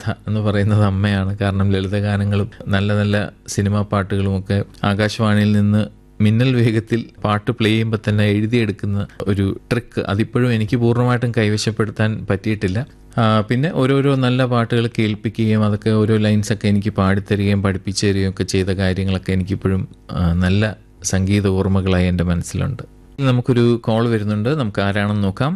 എന്ന് പറയുന്നത് അമ്മയാണ് കാരണം ലളിതഗാനങ്ങളും നല്ല നല്ല സിനിമാ പാട്ടുകളും ഒക്കെ ആകാശവാണിയിൽ നിന്ന് മിന്നൽ വേഗത്തിൽ പാട്ട് പ്ലേ ചെയ്യുമ്പോൾ തന്നെ എഴുതിയെടുക്കുന്ന ഒരു ട്രിക്ക് അതിപ്പോഴും എനിക്ക് പൂർണ്ണമായിട്ടും കൈവശപ്പെടുത്താൻ പറ്റിയിട്ടില്ല ആ, പിന്നെ ഓരോരോ നല്ല പാട്ടുകൾ കേൾപ്പിക്കുകയും അതൊക്കെ ഓരോ ലൈൻസൊക്കെ എനിക്ക് പാടിത്തരികയും പഠിപ്പിച്ചു തരികയും ഒക്കെ ചെയ്ത കാര്യങ്ങളൊക്കെ എനിക്കിപ്പോഴും ആ, നല്ല സംഗീത ഓർമ്മകളായി എൻ്റെ മനസ്സിലുണ്ട് നമുക്കൊരു കോൾ വരുന്നുണ്ട് നമുക്ക് ആരാണെന്ന് നോക്കാം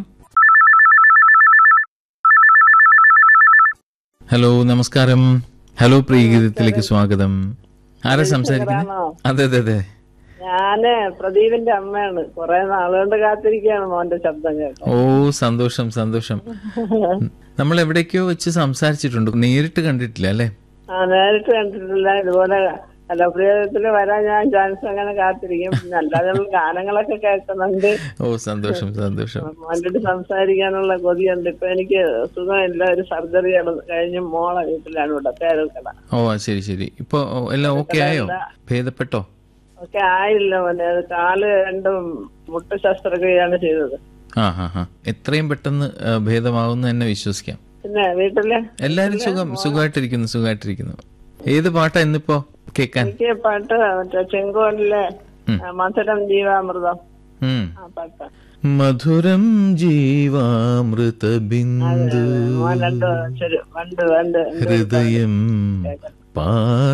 ഹലോ നമസ്കാരം ഹലോ പ്രിയഗീതത്തിലേക്ക് സ്വാഗതം ആരാ സംസാരിക്കുന്നത് ആണോ? അതെ അതെ അതെ ഞാന് പ്രദീപിന്റെ അമ്മയാണ് കുറെ നാളുകൊണ്ട് കാത്തിരിക്കുകയാണ് മോന്റെ ശബ്ദം കേട്ടോ ഓ സന്തോഷം സന്തോഷം നമ്മൾ എവിടേക്കോ വെച്ച് സംസാരിച്ചിട്ടുണ്ട് നേരിട്ട് കണ്ടിട്ടില്ല അല്ലേ ആ നേരിട്ട് കണ്ടിട്ടില്ല ഇതുപോലെ കലപ്രിയത്തില് വരാൻ ഞാൻ ചാൻസ് അങ്ങനെ കാത്തിരിക്കും പിന്നെ അല്ലാതെ ഉള്ള ഗാനങ്ങളൊക്കെ കേൾക്കുന്നുണ്ട് ഓ സന്തോഷം സന്തോഷം മോൻ്റെ അടുത്ത് സംസാരിക്കാനുള്ള കൊതിയുണ്ട് ഇപ്പൊ എനിക്ക് സുഖമില്ല ഒരു സർജറിയാണ് കഴിഞ്ഞ് മോളെ വീട്ടിലാണ് ഇവിടെ പേരക്കട ഓ ആ, ശരി ശരി ഇപ്പൊ ഓ, എല്ലാം ഓക്കെ ആയോ ഭേദപ്പെട്ടോ ഒക്കെ ആയില്ല മോനെ അത് കാല് രണ്ടും മുട്ട ശസ്ത്രക്രിയയാണ് ചെയ്തത് ആ ഹാ ഹാ എത്രയും പെട്ടെന്ന് ആ, ഭേദമാവുമെന്ന് തന്നെ വിശ്വസിക്കാം പിന്നെ വീട്ടില് എല്ലാരും സുഖം സുഖമായിട്ടിരിക്കുന്നു സുഖമായിട്ടിരിക്കുന്നു ഏത് പാട്ടാ ഇന്നിപ്പോ കേക്കാൻ എനിക്ക് പാട്ട് മറ്റേ ചെങ്കോലിലെ ഉം. ആ, മധുരം ജീവാമൃതം ഉം ആ പാട്ട് മധുരം ജീവാമൃത ബിന്ദു മോൻ രണ്ട് ചെറു വണ്ട് വണ്ട് ഹൃദയം പാ